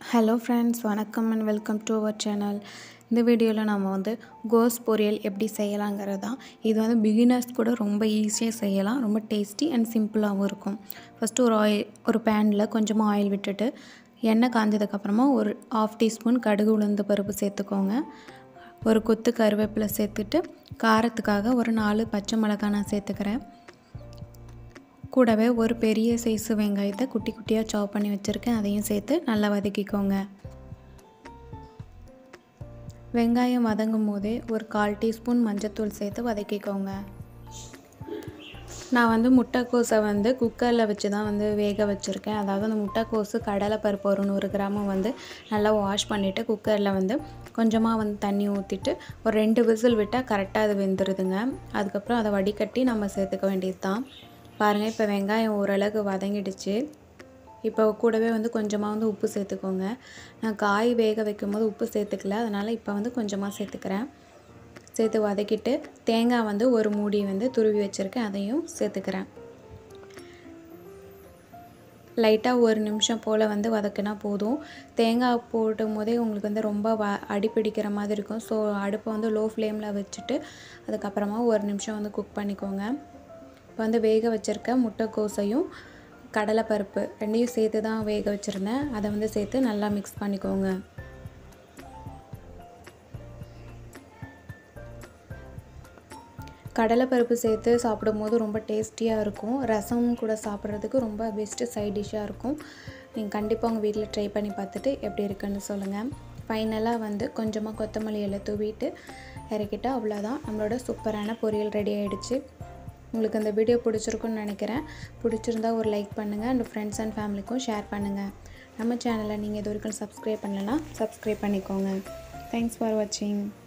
hello friends வணக்கம் and welcome to our channel இந்த வீடியோவில் நம்ம வந்து கோஸ் பொரியல் எப்படி செய்யலாங்கிறது தான் இது வந்து பிகினர்ஸ் கூட ரொம்ப ஈஸியாக செய்யலாம் ரொம்ப டேஸ்டி அண்ட் சிம்பிளாகவும் இருக்கும் ஃபஸ்ட்டு ஒரு ஆயில் ஒரு பேனில் கொஞ்சமாக ஆயில் விட்டுட்டு எண்ணெய் காஞ்சதுக்கப்புறமா ஒரு ஆஃப் டீஸ்பூன் கடுகு உளுந்து பருப்பு சேர்த்துக்கோங்க ஒரு கொத்து கருவேப்பிலை சேர்த்துட்டு காரத்துக்காக ஒரு நாலு பச்சை மிளகாய் நான் சேர்த்துக்கிறேன் கூடவே ஒரு பெரிய சைஸு வெங்காயத்தை குட்டி குட்டியாக சாப் பண்ணி வச்சுருக்கேன் அதையும் சேர்த்து நல்லா வதக்கிக்கோங்க வெங்காயம் வதங்கும் போதே ஒரு கால் டீஸ்பூன் மஞ்சத்தூள் சேர்த்து வதக்கிக்கோங்க நான் வந்து முட்டைக்கோஸை வந்து குக்கரில் வச்சு தான் வந்து வேக வச்சுருக்கேன் அதாவது அந்த முட்டைக்கோஸு கடலைப்பருப்பு ஒரு நூறு கிராமம் வந்து நல்லா வாஷ் பண்ணிவிட்டு குக்கரில் வந்து கொஞ்சமாக வந்து தண்ணி ஊற்றிட்டு ஒரு ரெண்டு விசில் விட்டால் கரெக்டாக அது வெந்துடுதுங்க அதுக்கப்புறம் அதை வடிகட்டி நம்ம சேர்த்துக்க வேண்டியது தான் பாருங்கள் இப்போ வெங்காயம் ஓரளவுக்கு வதங்கிடுச்சு இப்போ கூடவே வந்து கொஞ்சமாக வந்து உப்பு சேர்த்துக்கோங்க நான் காய் வேக வைக்கும் போது உப்பு சேர்த்துக்கல அதனால் இப்போ வந்து கொஞ்சமாக சேர்த்துக்கிறேன் சேர்த்து வதக்கிட்டு தேங்காய் வந்து ஒரு மூடி வந்து துருவி வச்சுருக்கேன் அதையும் சேர்த்துக்கிறேன் லைட்டாக ஒரு நிமிஷம் போல் வந்து வதக்கினா போதும் தேங்காய் போடும் போதே உங்களுக்கு வந்து ரொம்ப வ அடிப்பிடிக்கிற மாதிரி இருக்கும் ஸோ அடுப்பை வந்து லோ ஃப்ளேமில் வச்சுட்டு அதுக்கப்புறமா ஒரு நிமிஷம் வந்து குக் பண்ணிக்கோங்க இப்போ வந்து வேக வச்சுருக்க முட்டைக்கோஸையும் கடலைப்பருப்பு ரெண்டையும் சேர்த்து தான் வேக வச்சுருந்தேன் அதை வந்து சேர்த்து நல்லா மிக்ஸ் பண்ணிக்கோங்க கடலைப்பருப்பு சேர்த்து சாப்பிடும்போது ரொம்ப டேஸ்டியாக இருக்கும் ரசம் கூட சாப்பிட்றதுக்கு ரொம்ப பெஸ்ட்டு சைட் டிஷ்ஷாக இருக்கும் நீங்கள் கண்டிப்பாக உங்கள் வீட்டில் ட்ரை பண்ணி பார்த்துட்டு எப்படி இருக்குன்னு சொல்லுங்கள் ஃபைனலாக வந்து கொஞ்சமாக கொத்தமல்லி இலை தூவிட்டு இறக்கிட்டால் அவ்வளோதான் நம்மளோட சூப்பரான பொரியல் ரெடி ஆகிடுச்சு உங்களுக்கு இந்த வீடியோ பிடிச்சிருக்குன்னு நினைக்கிறேன் பிடிச்சிருந்தா ஒரு லைக் பண்ணுங்கள் அண்ட் ஃப்ரெண்ட்ஸ் அண்ட் ஃபேமிலிக்கும் ஷேர் பண்ணுங்கள் நம்ம சேனலை நீங்கள் இது வரைக்கும் சப்ஸ்கிரைப் பண்ணலைன்னா சப்ஸ்கிரைப் பண்ணிக்கோங்க தேங்க்ஸ் ஃபார் வாட்சிங்